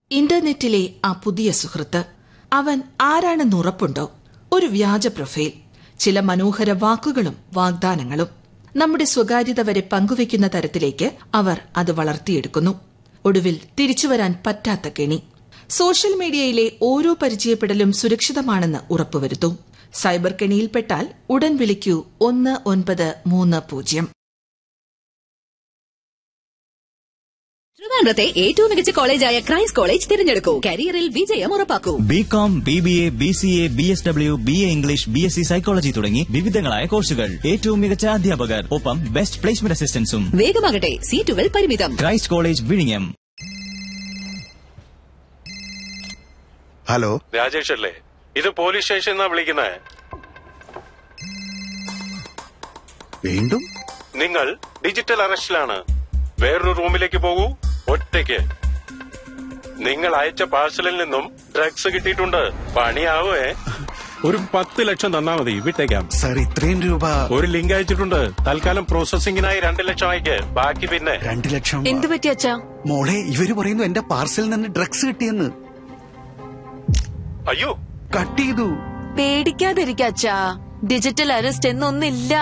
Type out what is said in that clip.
ഇന്റർനെറ്റിലെ ആ പുതിയ സുഹൃത്ത് അവൻ ആരാണെന്ന് ഉറപ്പുണ്ടോ ഒരു വ്യാജ പ്രൊഫൈൽ ചില മനോഹര വാക്കുകളും വാഗ്ദാനങ്ങളും നമ്മുടെ സ്വകാര്യത വരെ പങ്കുവയ്ക്കുന്ന തരത്തിലേക്ക് അവർ അത് വളർത്തിയെടുക്കുന്നു ഒടുവിൽ തിരിച്ചുവരാൻ പറ്റാത്ത കെണി സോഷ്യൽ മീഡിയയിലെ ഓരോ പരിചയപ്പെടലും സുരക്ഷിതമാണെന്ന് ഉറപ്പുവരുത്തൂ സൈബർ കെണിയിൽപ്പെട്ടാൽ ഉടൻ വിളിക്കൂ ഒന്ന് ഒൻപത് മൂന്ന് പൂജ്യം ട്രിവാൻഡ്രത്തെ ഏറ്റവും മികച്ച കോളേജായ ക്രൈസ്റ്റ് കോളേജ് തിരഞ്ഞെടുക്കൂ കരിയറിൽ വിജയം ഉറപ്പാക്കൂ B com B B A B C A B S W B A English B S C psychology തുടങ്ങി വിവിധങ്ങളായ കോഴ്സുകൾ ഏറ്റവും മികച്ച അധ്യാപകർ ഒപ്പം ബെസ്റ്റ് പ്ലേസ്മെന്റ് അസിസ്റ്റൻസും വേഗമാകട്ടെ സീറ്റുകൾ പരിമിതം ക്രൈസ്റ്റ് കോളേജ് വിഴിഞ്ഞം ഹലോ രാജേഷ് അല്ലേ ഇത് പോലീസ് സ്റ്റേഷൻ എന്നാ വിളിക്കുന്നത് വീണ്ടും നിങ്ങൾ ഡിജിറ്റൽ അറസ്റ്റിലാണ് വേറൊരു റൂമിലേക്ക് പോകൂ ഒറ്റയ്ക്ക് നിങ്ങൾ അയച്ച പാഴ്സലിൽ നിന്നും ഡ്രഗ്സ് കിട്ടിയിട്ടുണ്ട് പണിയാവേ ഒരു പത്ത് ലക്ഷം തന്നാ മതി വിട്ടേക്കാം സാർ ഇത്രയും രൂപ ഒരു ലിങ്ക് അയച്ചിട്ടുണ്ട് തൽക്കാലം പ്രോസസിംഗിനായി രണ്ട് ലക്ഷം അയക്ക് ബാക്കി പിന്നെ രണ്ടു ലക്ഷം എന്ത് പറ്റി അച്ഛാ മോളെ ഇവര് പറയുന്നു എന്റെ പാർസലിൽ നിന്ന് ഡ്രഗ്സ് കിട്ടിയെന്ന് അയ്യോ കട്ട് ചെയ്തു പേടിക്കാതിരിക്ക അച്ഛാ ഡിജിറ്റൽ അറസ്റ്റ് എന്നൊന്നില്ല